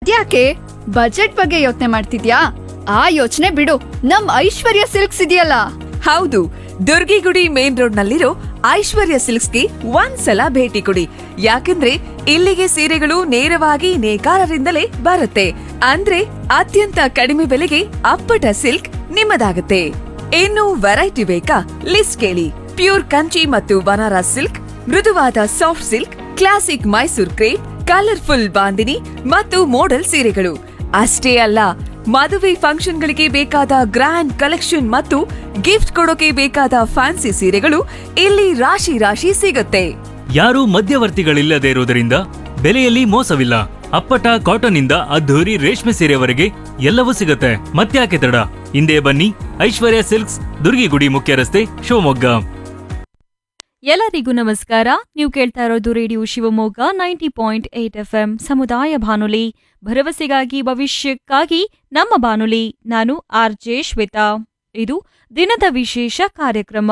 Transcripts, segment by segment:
ಅದ್ಯಾಕೆ ಬಜೆಟ್ ಬಗ್ಗೆ ಯೋಚನೆ ಮಾಡ್ತಿದ್ಯಾ ಆ ಯೋಚನೆ ಬಿಡು ನಮ್ ಐಶ್ವರ್ಯ ಸಿಲ್ಕ್ಸ್ ಇದೆಯಲ್ಲ ಹೌದು ದುರ್ಗಿಗುಡಿ ಮೇನ್ ರೋಡ್ ನಲ್ಲಿರೋ ಐಶ್ವರ್ಯ ಸಿಲ್ಕ್ಸ್ಗೆ ಒಂದ್ಸಲ ಭೇಟಿ ಕೊಡಿ ಯಾಕಂದ್ರೆ ಇಲ್ಲಿಗೆ ಸೀರೆಗಳು ನೇರವಾಗಿ ನೇಕಾರರಿಂದಲೇ ಬರುತ್ತೆ ಅಂದ್ರೆ ಅತ್ಯಂತ ಕಡಿಮೆ ಬೆಲೆಗೆ ಅಪ್ಪಟ ಸಿಲ್ಕ್ ನಿಮ್ಮದಾಗುತ್ತೆ ಇನ್ನು ವೆರೈಟಿ ಬೇಕಾ ಲಿಸ್ಟ್ ಕೇಳಿ ಪ್ಯೂರ್ ಕಂಚಿ ಮತ್ತು ಬನಾರಸ್ ಸಿಲ್ಕ್ ಮೃದುವಾದ soft silk classic Mysore crepe colourful bandhani ಮತ್ತು ಮೋಡಲ್ ಸೀರೆಗಳು ಅಷ್ಟೇ ಅಲ್ಲ ಮದುವೆ ಫಂಕ್ಷನ್ಗಳಿಗೆ ಬೇಕಾದ ಗ್ರ್ಯಾಂಡ್ ಕಲೆಕ್ಷನ್ ಮತ್ತು ಗಿಫ್ಟ್ ಕೊಡೋಕೆ ಬೇಕಾದ ಫ್ಯಾನ್ಸಿ ಸೀರೆಗಳು ಇಲ್ಲಿ ರಾಶಿ ರಾಶಿ ಸಿಗುತ್ತೆ ಯಾರೂ ಮಧ್ಯವರ್ತಿಗಳಿಲ್ಲದೆ ಇರುವುದರಿಂದ ಬೆಲೆಯಲ್ಲಿ ಮೋಸವಿಲ್ಲ ಅಪ್ಪಟ ಕಾಟನ್ ಇಂದ ಅದ್ಧೂರಿ ರೇಷ್ಮೆ ಸೀರೆವರೆಗೆ ಎಲ್ಲವೂ ಸಿಗುತ್ತೆ ಮತ್ತ್ಯಾಕೆ ತಡ ಹಿಂದೆ ಬನ್ನಿ ಐಶ್ವರ್ಯ ಸಿಲ್ಕ್ಸ್ ದುರ್ಗಿಗುಡಿ ಮುಖ್ಯ ರಸ್ತೆ ಶಿವಮೊಗ್ಗ ಎಲ್ಲರಿಗೂ ನಮಸ್ಕಾರ ನೀವು ಕೇಳ್ತಾ ಇರೋದು radio Shivamogga ninety point eight F M ಸಮುದಾಯ ಬಾನುಲಿ ಭರವಸೆಗಾಗಿ ಭವಿಷ್ಯಕ್ಕಾಗಿ ನಮ್ಮ ಬಾನುಲಿ ನಾನು ಆರ್ ಜೆ ಶ್ವೇತಾ ಇದು ದಿನದ ವಿಶೇಷ ಕಾರ್ಯಕ್ರಮ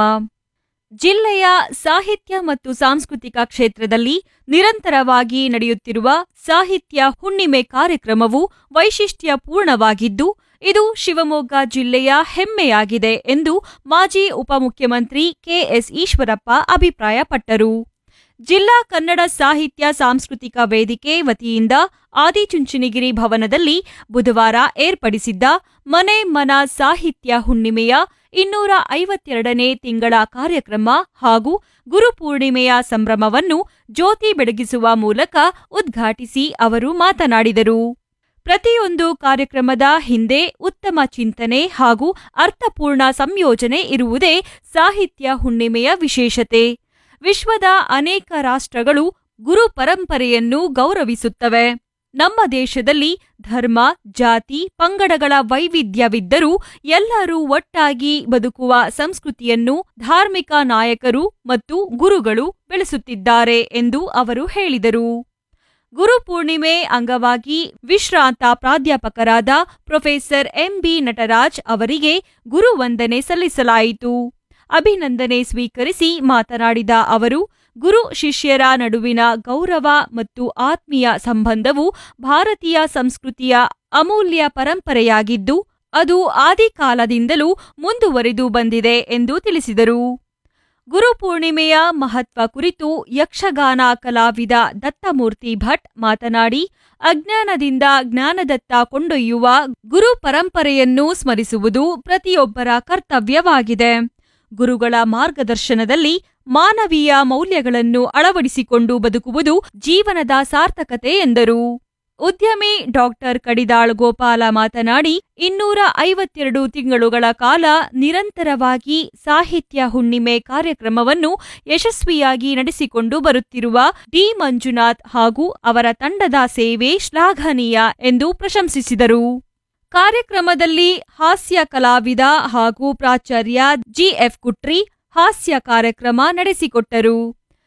ಜಿಲ್ಲೆಯ ಸಾಹಿತ್ಯ ಮತ್ತು ಸಾಂಸ್ಕೃತಿಕ ಕ್ಷೇತ್ರದಲ್ಲಿ ನಿರಂತರವಾಗಿ ನಡೆಯುತ್ತಿರುವ ಸಾಹಿತ್ಯ ಹುಣ್ಣಿಮೆ ಕಾರ್ಯಕ್ರಮವು ವೈಶಿಷ್ಟ್ಯಪೂರ್ಣವಾಗಿದ್ದು ಇದು ಶಿವಮೊಗ್ಗ ಜಿಲ್ಲೆಯ ಹೆಮ್ಮೆಯಾಗಿದೆ ಎಂದು ಮಾಜಿ ಉಪಮುಖ್ಯಮಂತ್ರಿ ಕೆಎಸ್ ಈಶ್ವರಪ್ಪ ಅಭಿಪ್ರಾಯಪಟ್ಟರು ಜಿಲ್ಲಾ ಕನ್ನಡ ಸಾಹಿತ್ಯ ಸಾಂಸ್ಕೃತಿಕ ವೇದಿಕೆ ವತಿಯಿಂದ ಆದಿಚುಂಚನಗಿರಿ ಭವನದಲ್ಲಿ ಬುಧವಾರ ಏರ್ಪಡಿಸಿದ್ದ ಮನೆ ಮನ ಸಾಹಿತ್ಯ ಹುಣ್ಣಿಮೆಯ ಇನ್ನೂರ ಐವತ್ತೆರಡನೇ ತಿಂಗಳ ಕಾರ್ಯಕ್ರಮ ಹಾಗೂ ಗುರುಪೂರ್ಣಿಮೆಯ ಸಂಭ್ರಮವನ್ನು ಜ್ಯೋತಿ ಬೆಳಗಿಸುವ ಮೂಲಕ ಉದ್ಘಾಟಿಸಿ ಅವರು ಮಾತನಾಡಿದರು ಪ್ರತಿಯೊಂದು ಕಾರ್ಯಕ್ರಮದ ಹಿಂದೆ ಉತ್ತಮ ಚಿಂತನೆ ಹಾಗೂ ಅರ್ಥಪೂರ್ಣ ಸಂಯೋಜನೆ ಇರುವುದೇ ಸಾಹಿತ್ಯ ಹುಣ್ಣಿಮೆಯ ವಿಶೇಷತೆ ವಿಶ್ವದ ಅನೇಕ ರಾಷ್ಟ್ರಗಳು ಗುರು ಪರಂಪರೆಯನ್ನು ಗೌರವಿಸುತ್ತವೆ ನಮ್ಮ ದೇಶದಲ್ಲಿ ಧರ್ಮ ಜಾತಿ ಪಂಗಡಗಳ ವೈವಿಧ್ಯವಿದ್ದರೂ ಎಲ್ಲರೂ ಒಟ್ಟಾಗಿ ಬದುಕುವ ಸಂಸ್ಕೃತಿಯನ್ನು ಧಾರ್ಮಿಕ ನಾಯಕರು ಮತ್ತು ಗುರುಗಳು ಬೆಳೆಸುತ್ತಿದ್ದಾರೆ ಎಂದು ಅವರು ಹೇಳಿದರು ಗುರುಪೂರ್ಣಿಮೆ ಅಂಗವಾಗಿ ವಿಶ್ರಾಂತ ಪ್ರಾಧ್ಯಾಪಕರಾದ ಪ್ರೊಫೆಸರ್ ಎಂಬಿ ನಟರಾಜ್ ಅವರಿಗೆ ಗುರುವಂದನೆ ಸಲ್ಲಿಸಲಾಯಿತು ಅಭಿನಂದನೆ ಸ್ವೀಕರಿಸಿ ಮಾತನಾಡಿದ ಅವರು ಗುರು ಶಿಷ್ಯರ ನಡುವಿನ ಗೌರವ ಮತ್ತು ಆತ್ಮೀಯ ಸಂಬಂಧವು ಭಾರತೀಯ ಸಂಸ್ಕೃತಿಯ ಅಮೂಲ್ಯ ಪರಂಪರೆಯಾಗಿದ್ದು ಅದು ಆದಿಕಾಲದಿಂದಲೂ ಮುಂದುವರಿದು ಬಂದಿದೆ ಎಂದು ತಿಳಿಸಿದರು ಗುರುಪೂರ್ಣಿಮೆಯ ಮಹತ್ವ ಕುರಿತು ಯಕ್ಷಗಾನ ಕಲಾವಿದ ದತ್ತಮೂರ್ತಿ ಭಟ್ ಮಾತನಾಡಿ ಅಜ್ಞಾನದಿಂದ ಜ್ಞಾನದತ್ತ ಕೊಂಡೊಯ್ಯುವ ಗುರು ಪರಂಪರೆಯನ್ನು ಸ್ಮರಿಸುವುದು ಪ್ರತಿಯೊಬ್ಬರ ಕರ್ತವ್ಯವಾಗಿದೆ ಗುರುಗಳ ಮಾರ್ಗದರ್ಶನದಲ್ಲಿ ಮಾನವೀಯ ಮೌಲ್ಯಗಳನ್ನು ಅಳವಡಿಸಿಕೊಂಡು ಬದುಕುವುದು ಜೀವನದ ಸಾರ್ಥಕತೆ ಎಂದರು ಉದ್ಯಮಿ ಡಾಕ್ಟರ್ ಕಡಿದಾಳ್ ಗೋಪಾಲ ಮಾತನಾಡಿ ಇನ್ನೂರ ಐವತ್ತೆರಡು ತಿಂಗಳುಗಳ ಕಾಲ ನಿರಂತರವಾಗಿ ಸಾಹಿತ್ಯ ಹುಣ್ಣಿಮೆ ಕಾರ್ಯಕ್ರಮವನ್ನು ಯಶಸ್ವಿಯಾಗಿ ನಡೆಸಿಕೊಂಡು ಬರುತ್ತಿರುವ ಡಿ ಮಂಜುನಾಥ್ ಹಾಗೂ ಅವರ ತಂಡದ ಸೇವೆ ಶ್ಲಾಘನೀಯ ಎಂದು ಪ್ರಶಂಸಿಸಿದರು ಕಾರ್ಯಕ್ರಮದಲ್ಲಿ ಹಾಸ್ಯ ಕಲಾವಿದ ಹಾಗೂ ಪ್ರಾಚಾರ್ಯ ಜಿಎಫ್ ಕುಟ್ರಿ ಹಾಸ್ಯ ಕಾರ್ಯಕ್ರಮ ನಡೆಸಿಕೊಟ್ಟರು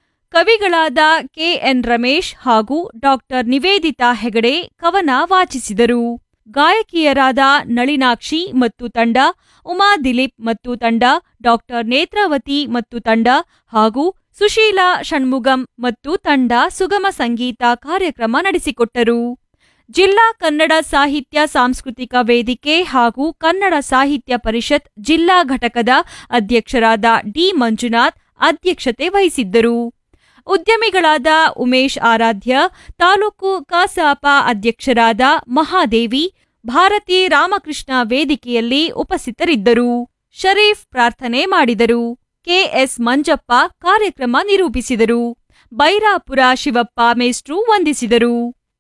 ಕವಿಗಳಾದ ಕೆಎನ್ ರಮೇಶ್ ಹಾಗೂ ಡಾಕ್ಟರ್ ನಿವೇದಿತಾ ಹೆಗಡೆ ಕವನ ವಾಚಿಸಿದರು ಗಾಯಕಿಯರಾದ ನಳಿನಾಕ್ಷಿ ಮತ್ತು ತಂಡ ಉಮಾ ದಿಲೀಪ್ ಮತ್ತು ತಂಡ ಡಾಕ್ಟರ್ ನೇತ್ರಾವತಿ ಮತ್ತು ತಂಡ ಹಾಗೂ ಸುಶೀಲಾ ಷಣ್ಮುಗಂ ಮತ್ತು ತಂಡ ಸುಗಮ ಸಂಗೀತ ಕಾರ್ಯಕ್ರಮ ನಡೆಸಿಕೊಟ್ಟರು ಜಿಲ್ಲಾ ಕನ್ನಡ ಸಾಹಿತ್ಯ ಸಾಂಸ್ಕೃತಿಕ ವೇದಿಕೆ ಹಾಗೂ ಕನ್ನಡ ಸಾಹಿತ್ಯ ಪರಿಷತ್ ಜಿಲ್ಲಾ ಘಟಕದ ಅಧ್ಯಕ್ಷರಾದ ಡಿ ಮಂಜುನಾಥ್ ಅಧ್ಯಕ್ಷತೆ ವಹಿಸಿದ್ದರು ಉದ್ಯಮಿಗಳಾದ ಉಮೇಶ್ ಆರಾಧ್ಯ ತಾಲೂಕು ಕಸಾಪ ಅಧ್ಯಕ್ಷರಾದ ಮಹಾದೇವಿ ಭಾರತಿ ರಾಮಕೃಷ್ಣ ವೇದಿಕೆಯಲ್ಲಿ ಉಪಸ್ಥಿತರಿದ್ದರು ಶರೀಫ್ ಪ್ರಾರ್ಥನೆ ಮಾಡಿದರು ಕೆಎಸ್ ಮಂಜಪ್ಪ ಕಾರ್ಯಕ್ರಮ ನಿರೂಪಿಸಿದರು ಬೈರಾಪುರ ಶಿವಪ್ಪ ಮೇಷ್ಟ್ರು ವಂದಿಸಿದರು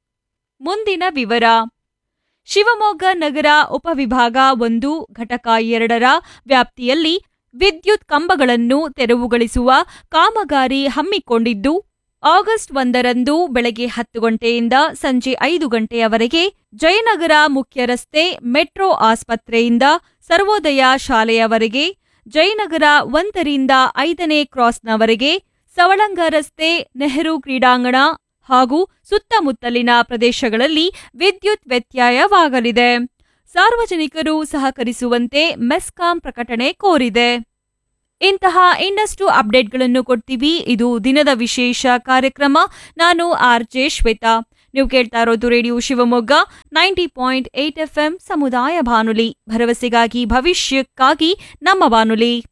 ಮುಂದಿನ ವಿವರ ಶಿವಮೊಗ್ಗ ನಗರ ಉಪವಿಭಾಗ ಒಂದು ಘಟಕ ಎರಡರ ವ್ಯಾಪ್ತಿಯಲ್ಲಿ ವಿದ್ಯುತ್ ಕಂಬಗಳನ್ನು ತೆರವುಗೊಳಿಸುವ ಕಾಮಗಾರಿ ಹಮ್ಮಿಕೊಂಡಿದ್ದು ಆಗಸ್ಟ್ ಒಂದರಂದು ಬೆಳಗ್ಗೆ ಹತ್ತು ಗಂಟೆಯಿಂದ ಸಂಜೆ ಐದು ಗಂಟೆಯವರೆಗೆ ಜಯನಗರ ಮುಖ್ಯ ರಸ್ತೆ ಮೆಟ್ರೋ ಆಸ್ಪತ್ರೆಯಿಂದ ಸರ್ವೋದಯ ಶಾಲೆಯವರೆಗೆ ಜಯನಗರ ಒಂದರಿಂದ ಐದನೇ ಕ್ರಾಸ್ನವರೆಗೆ ಸವಳಂಗ ರಸ್ತೆ ನೆಹರು ಕ್ರೀಡಾಂಗಣ ಹಾಗೂ ಸುತ್ತಮುತ್ತಲಿನ ಪ್ರದೇಶಗಳಲ್ಲಿ ವಿದ್ಯುತ್ ವ್ಯತ್ಯಯವಾಗಲಿದೆ ಸಾರ್ವಜನಿಕರು ಸಹಕರಿಸುವಂತೆ ಮೆಸ್ಕಾಂ ಪ್ರಕಟಣೆ ಕೋರಿದೆ ಇಂತಹ ಇನ್ನಷ್ಟು ಅಪ್ಡೇಟ್ಗಳನ್ನು ಕೊಡ್ತೀವಿ ಇದು ದಿನದ ವಿಶೇಷ ಕಾರ್ಯಕ್ರಮ ನಾನು ಆರ್ ಜೆ ಶ್ವೇತಾ ನೀವು ಕೇಳ್ತಾ ಇರೋದು radio Shivamogga ninety point eight F M ಸಮುದಾಯ ಬಾನುಲಿ ಭರವಸೆಗಾಗಿ ಭವಿಷ್ಯಕ್ಕಾಗಿ ನಮ್ಮ ಬಾನುಲಿ